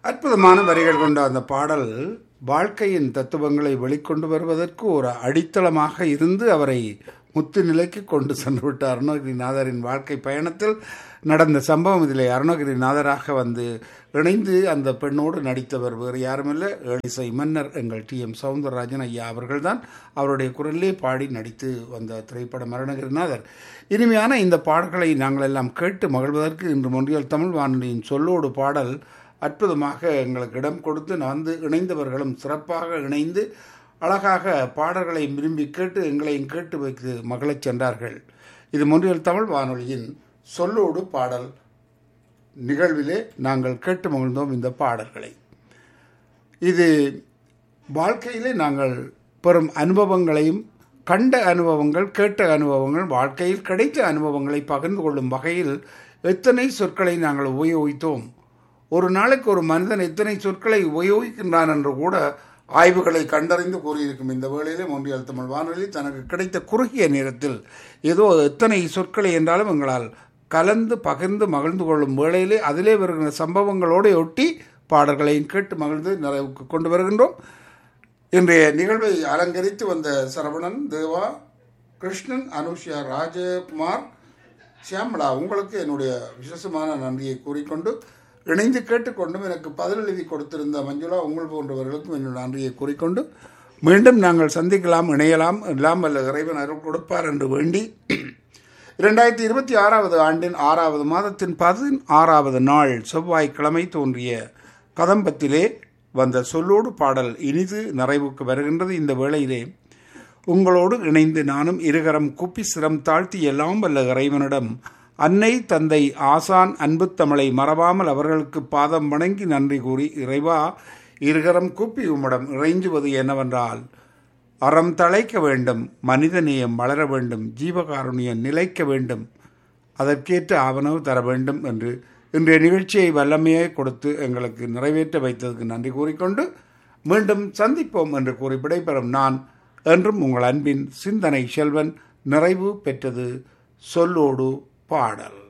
அற்புதமான வரிகள் கொண்ட அந்த பாடல் வாழ்க்கையின் தத்துவங்களை வெளிக்கொண்டு வருவதற்கு ஒரு அடித்தளமாக இருந்து அவரை முத்து நிலைக்கு கொண்டு சென்று விட்டார் அருணகிரிநாதரின் வாழ்க்கை பயணத்தில் நடந்த சம்பவம் இதில் அருணகிரிநாதராக வந்து இணைந்து அந்த பெண்ணோடு நடித்தவர் வேறு யாருமில்லை ஏழிசை மன்னர் எங்கள் டி எம் சவுந்தரராஜன் ஐயா அவர்கள்தான் அவருடைய குரலிலே பாடி நடித்து வந்த திரைப்படம் அருணகிரிநாதர் இனிமையான இந்த பாடல்களை நாங்கள் எல்லாம் கேட்டு மகிழ்வதற்கு இன்று மொன்றியல் தமிழ் வானொலியின் சொல்லோடு பாடல் அற்புதமாக எங்களுக்கு இடம் கொடுத்து வந்து இணைந்தவர்களும் சிறப்பாக இணைந்து அழகாக பாடல்களை விரும்பி கேட்டு எங்களையும் கேட்டு வைத்து மகளச் சென்றார்கள் இது மொன்றியல் தமிழ் வானொலியின் சொல்லோடு பாடல் நிகழ்விலே நாங்கள் கேட்டு மகிழ்ந்தோம் இந்த பாடல்களை இது வாழ்க்கையிலே நாங்கள் பெறும் அனுபவங்களையும் கண்ட அனுபவங்கள் கேட்ட அனுபவங்கள் வாழ்க்கையில் கிடைத்த அனுபவங்களை பகிர்ந்து கொள்ளும் வகையில் எத்தனை சொற்களை நாங்கள் உபயோகித்தோம் ஒரு நாளைக்கு ஒரு மனிதன் எத்தனை சொற்களை உபயோகிக்கின்றான் என்று கூட ஆய்வுகளை கண்டறிந்து கூறியிருக்கும் இந்த வேளையிலே மொன்றியல் தமிழ் வானொலி தனக்கு கிடைத்த குறுகிய நேரத்தில் ஏதோ எத்தனை சொற்களை என்றாலும் எங்களால் கலந்து பகிர்ந்து மகிழ்ந்து கொள்ளும் வேளையிலே அதிலே வருகின்ற சம்பவங்களோடு ஒட்டி பாடல்களையும் கேட்டு மகிழ்ந்து நிறைவுக்கு கொண்டு வருகின்றோம் இன்றைய நிகழ்வை அலங்கரித்து வந்த சரவணன் தேவா கிருஷ்ணன் அனுஷியா ராஜகுமார் சியாமலா உங்களுக்கு என்னுடைய விசேஷமான நன்றியை கூறிக்கொண்டு இணைந்து கேட்டுக்கொண்டும் எனக்கு பதில் எழுதி கொடுத்திருந்த மஞ்சுளா உங்கள் போன்றவர்களுக்கும் என்னுடைய நன்றியை கூறிக்கொண்டு மீண்டும் நாங்கள் சந்திக்கலாம் இணையலாம் எல்லாம் வல்ல இறைவன் அருள் கொடுப்பார் என்று வேண்டி இரண்டாயிரத்தி இருபத்தி ஆறாவது ஆண்டின் ஆறாவது மாதத்தின் பதினாறாவது நாள் செவ்வாய்க்கிழமை தோன்றிய கதம்பத்திலே வந்த சொல்லோடு பாடல் இனிது நிறைவுக்கு வருகின்றது இந்த வேளையிலே உங்களோடு இணைந்து நானும் இருகரம் குப்பி சிரம் தாழ்த்தி எல்லாம் வல்ல இறைவனிடம் அன்னை தந்தை ஆசான் அன்பு தமிழை மறவாமல் அவர்களுக்கு பாதம் வணங்கி நன்றி கூறி இறைவா இருகரம் கூப்பி உம்மிடம் இறைஞ்சுவது என்னவென்றால் அறம் தழைக்க வேண்டும் மனிதநேயம் வளர வேண்டும் ஜீவகாருண்யம் நிலைக்க வேண்டும் அதற்கேற்ற ஆவணவு தர வேண்டும் என்று இன்றைய நிகழ்ச்சியை வல்லமையை கொடுத்து எங்களுக்கு நிறைவேற்ற வைத்ததற்கு நன்றி கூறிக்கொண்டு மீண்டும் சந்திப்போம் என்று கூறி விடைபெறும் நான் என்றும் உங்கள் அன்பின் சிந்தனை செல்வன் நிறைவு பெற்றது சொல்லோடு பாடல்